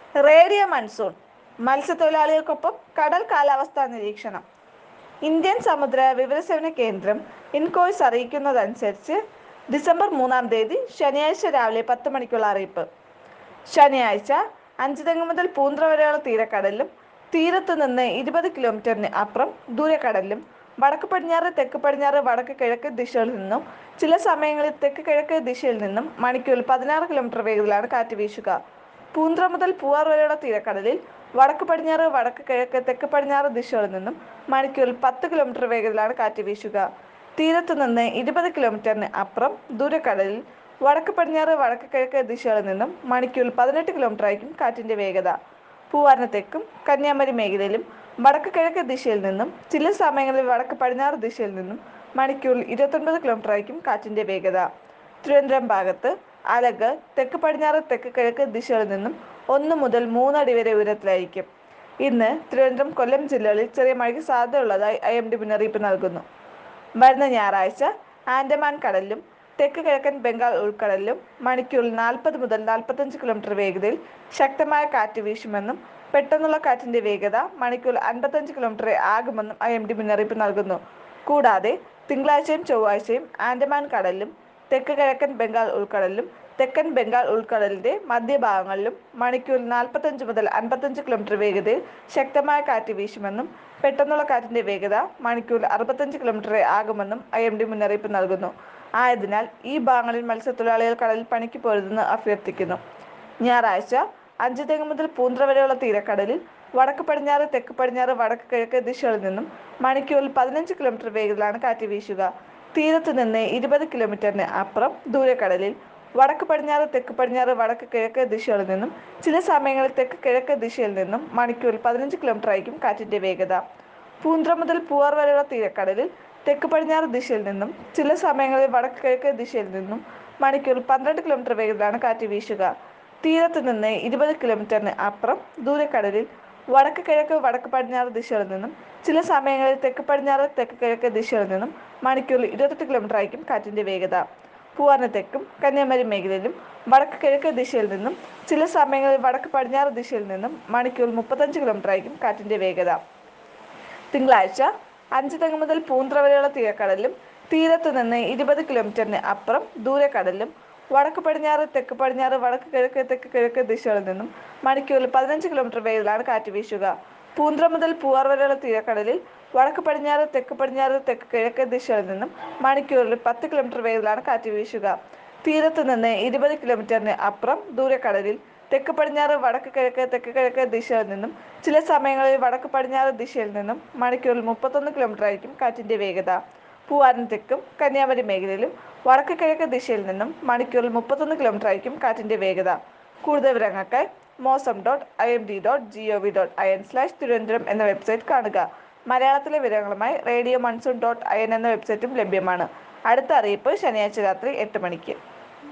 radio monsoon മത്സ്യത്തൊഴിലാളികൾക്കൊപ്പം കടൽ കാലാവസ്ഥാ നിരീക്ഷണം ഇന്ത്യൻ സമുദ്ര വിവരസേവന കേന്ദ്രം ഇൻകോയ്സ് അറിയിക്കുന്നതനുസരിച്ച് ഡിസംബർ മൂന്നാം തീയതി ശനിയാഴ്ച രാവിലെ പത്ത് മണിക്കുള്ള അറിയിപ്പ് ശനിയാഴ്ച അഞ്ചുതെങ്ങ് മുതൽ പൂന്ത്ര വരെയുള്ള തീരക്കടലിലും തീരത്ത് നിന്ന് ഇരുപത് കിലോമീറ്ററിന് അപ്പുറം ദൂരക്കടലിലും വടക്ക് പടിഞ്ഞാറ് തെക്ക് പടിഞ്ഞാറ് വടക്ക് കിഴക്ക് ദിശകളിൽ നിന്നും ചില സമയങ്ങളിൽ തെക്ക് കിഴക്ക് ദിശയിൽ നിന്നും മണിക്കൂറിൽ പതിനാറ് കിലോമീറ്റർ വേഗത്തിലാണ് കാറ്റ് വീശുക പൂന്ത്ര മുതൽ പൂവാർ വരെയുള്ള തീരക്കടലിൽ വടക്ക് പടിഞ്ഞാറ് വടക്ക് കിഴക്ക് തെക്ക് പടിഞ്ഞാറ് ദിശകളിൽ നിന്നും മണിക്കൂറിൽ പത്ത് കിലോമീറ്റർ വേഗത്തിലാണ് കാറ്റ് വീശുക തീരത്ത് നിന്ന് ഇരുപത് കിലോമീറ്ററിന് അപ്പുറം ദൂരക്കടലിൽ വടക്ക് പടിഞ്ഞാറ് വടക്ക് കിഴക്ക് ദിശകളിൽ നിന്നും മണിക്കൂറിൽ പതിനെട്ട് കിലോമീറ്റർ ആയിരിക്കും കാറ്റിന്റെ വേഗത പൂവാറിന് തെക്കും കന്യാകുമാരി മേഖലയിലും വടക്ക് കിഴക്ക് ദിശയിൽ നിന്നും ചില സമയങ്ങളിൽ വടക്ക് പടിഞ്ഞാറ് ദിശയിൽ നിന്നും മണിക്കൂറിൽ ഇരുപത്തൊൻപത് കിലോമീറ്റർ ആയിരിക്കും കാറ്റിന്റെ വേഗത തിരുവനന്തപുരം ഭാഗത്ത് അലകൾ തെക്ക് പടിഞ്ഞാറ് തെക്ക് കിഴക്ക് ദിശകളിൽ നിന്നും ഒന്ന് മുതൽ മൂന്നടി വരെ ഉയരത്തിലായിരിക്കും ഇന്ന് തിരുവനന്തപുരം കൊല്ലം ജില്ലകളിൽ ചെറിയ മഴയ്ക്ക് സാധ്യതയുള്ളതായി ഐ എം ഡി മുന്നറിയിപ്പ് നൽകുന്നു വരുന്ന ഞായറാഴ്ച ആൻഡമാൻ കടലിലും തെക്ക് കിഴക്കൻ ബംഗാൾ ഉൾക്കടലിലും മണിക്കൂറിൽ നാൽപ്പത് മുതൽ നാൽപ്പത്തഞ്ച് കിലോമീറ്റർ വേഗതയിൽ ശക്തമായ കാറ്റ് വീശുമെന്നും പെട്ടെന്നുള്ള കാറ്റിന്റെ വേഗത മണിക്കൂറിൽ അൻപത്തഞ്ച് കിലോമീറ്റർ ആകുമെന്നും ഐ എം ഡി മുന്നറിയിപ്പ് നൽകുന്നു കൂടാതെ തിങ്കളാഴ്ചയും ചൊവ്വാഴ്ചയും ആൻഡമാൻ കടലിലും തെക്ക് കിഴക്കൻ ബംഗാൾ ഉൾക്കടലിലും തെക്കൻ ബംഗാൾ ഉൾക്കടലിന്റെ മധ്യഭാഗങ്ങളിലും മണിക്കൂറിൽ നാൽപ്പത്തഞ്ച് മുതൽ അൻപത്തഞ്ച് കിലോമീറ്റർ വേഗതയിൽ ശക്തമായ കാറ്റ് വീശുമെന്നും പെട്ടെന്നുള്ള കാറ്റിന്റെ വേഗത മണിക്കൂറിൽ അറുപത്തഞ്ച് കിലോമീറ്റർ ആകുമെന്നും ഐ എം ഡി മുന്നറിയിപ്പ് നൽകുന്നു ആയതിനാൽ ഈ ഭാഗങ്ങളിൽ മത്സ്യത്തൊഴിലാളികൾ കടലിൽ പണിക്ക് പോരുതെന്ന് അഭ്യർത്ഥിക്കുന്നു ഞായറാഴ്ച അഞ്ച് തെങ്ങ് മുതൽ പൂന്ത്ര വരെയുള്ള തീരക്കടലിൽ വടക്ക് പടിഞ്ഞാറ് തെക്ക് പടിഞ്ഞാറ് വടക്ക് കിഴക്ക് ദിശകളിൽ നിന്നും മണിക്കൂറിൽ പതിനഞ്ച് കിലോമീറ്റർ വേഗത്തിലാണ് കാറ്റ് വീശുക തീരത്ത് നിന്ന് ഇരുപത് കിലോമീറ്ററിന് അപ്പുറം ദൂരക്കടലിൽ വടക്ക് പടിഞ്ഞാറ് തെക്ക് പടിഞ്ഞാറ് വടക്ക് കിഴക്ക് ദിശകളിൽ നിന്നും ചില സമയങ്ങളിൽ തെക്ക് കിഴക്ക് ദിശയിൽ നിന്നും മണിക്കൂറിൽ പതിനഞ്ച് കിലോമീറ്റർ ആയിരിക്കും കാറ്റിന്റെ വേഗത പൂന്ത്ര മുതൽ പൂവാർ വരെയുള്ള തീരക്കടലിൽ തെക്ക് പടിഞ്ഞാറ് ദിശയിൽ നിന്നും ചില സമയങ്ങളിൽ വടക്ക് കിഴക്ക് ദിശയിൽ നിന്നും മണിക്കൂറിൽ പന്ത്രണ്ട് കിലോമീറ്റർ വേഗത്തിലാണ് കാറ്റ് വീശുക തീരത്ത് നിന്ന് ഇരുപത് കിലോമീറ്ററിന് അപ്പുറം ദൂരക്കടലിൽ വടക്ക് കിഴക്ക് വടക്ക് പടിഞ്ഞാറ് ദിശകളിൽ നിന്നും ചില സമയങ്ങളിൽ തെക്ക് പടിഞ്ഞാറ് തെക്ക് കിഴക്ക് ദിശകളിൽ നിന്നും മണിക്കൂറിൽ ഇരുപത്തെട്ട് കിലോമീറ്റർ ആയിരിക്കും കാറ്റിന്റെ വേഗത പൂവാറിന് തെക്കും കന്യാകുമാരി മേഖലയിലും വടക്ക് കിഴക്ക് ദിശയിൽ നിന്നും ചില സമയങ്ങളിൽ വടക്ക് പടിഞ്ഞാറ് ദിശയിൽ നിന്നും മണിക്കൂറിൽ മുപ്പത്തഞ്ച് കിലോമീറ്റർ ആയിരിക്കും കാറ്റിന്റെ വേഗത തിങ്കളാഴ്ച അഞ്ച് തെങ്ങ് മുതൽ പൂന്ത്ര വരെയുള്ള തീരക്കടലിലും തീരത്ത് നിന്ന് ഇരുപത് കിലോമീറ്ററിന് അപ്പുറം ദൂരക്കടലിലും വടക്ക് പടിഞ്ഞാറ് തെക്ക് പടിഞ്ഞാറ് വടക്ക് കിഴക്ക് തെക്ക് കിഴക്ക് ദിശകളിൽ നിന്നും മണിക്കൂറിൽ പതിനഞ്ച് കിലോമീറ്റർ വേഗത്തിലാണ് കാറ്റ് വീശുക പൂന്ത്ര മുതൽ പൂവാർ വരെയുള്ള തീരക്കടലിൽ വടക്ക് പടിഞ്ഞാറ് തെക്ക് പടിഞ്ഞാറ് തെക്ക് കിഴക്ക് ദിശകളിൽ നിന്നും മണിക്കൂറിൽ പത്ത് കിലോമീറ്റർ വേഗത്തിലാണ് കാറ്റ് വീശുക തീരത്ത് നിന്ന് ഇരുപത് കിലോമീറ്ററിന് അപ്പുറം ദൂരക്കടലിൽ തെക്ക് പടിഞ്ഞാറ് വടക്ക് കിഴക്ക് തെക്ക് കിഴക്ക് ദിശയിൽ നിന്നും ചില സമയങ്ങളിൽ വടക്ക് പടിഞ്ഞാറ് ദിശയിൽ നിന്നും മണിക്കൂറിൽ മുപ്പത്തൊന്ന് കിലോമീറ്റർ ആയിരിക്കും കാറ്റിന്റെ വേഗത പൂവാറിന് തെക്കും കന്യാകുമാരി മേഖലയിലും വടക്ക് കിഴക്ക് ദിശയിൽ നിന്നും മണിക്കൂറിൽ മുപ്പത്തൊന്ന് കിലോമീറ്റർ ആയിരിക്കും കാറ്റിന്റെ വേഗത കൂടുതൽ വിവരങ്ങൾക്കായി mausam dot I M D dot G O V dot I N slash Thiruvananthapuram എന്ന വെബ്സൈറ്റ് കാണുക മലയാളത്തിലെ വിവരങ്ങളുമായി radio monsoon dot I N എന്ന വെബ്സൈറ്റും ലഭ്യമാണ് അടുത്ത അറിയിപ്പ് ശനിയാഴ്ച രാത്രി എട്ട് മണിക്ക്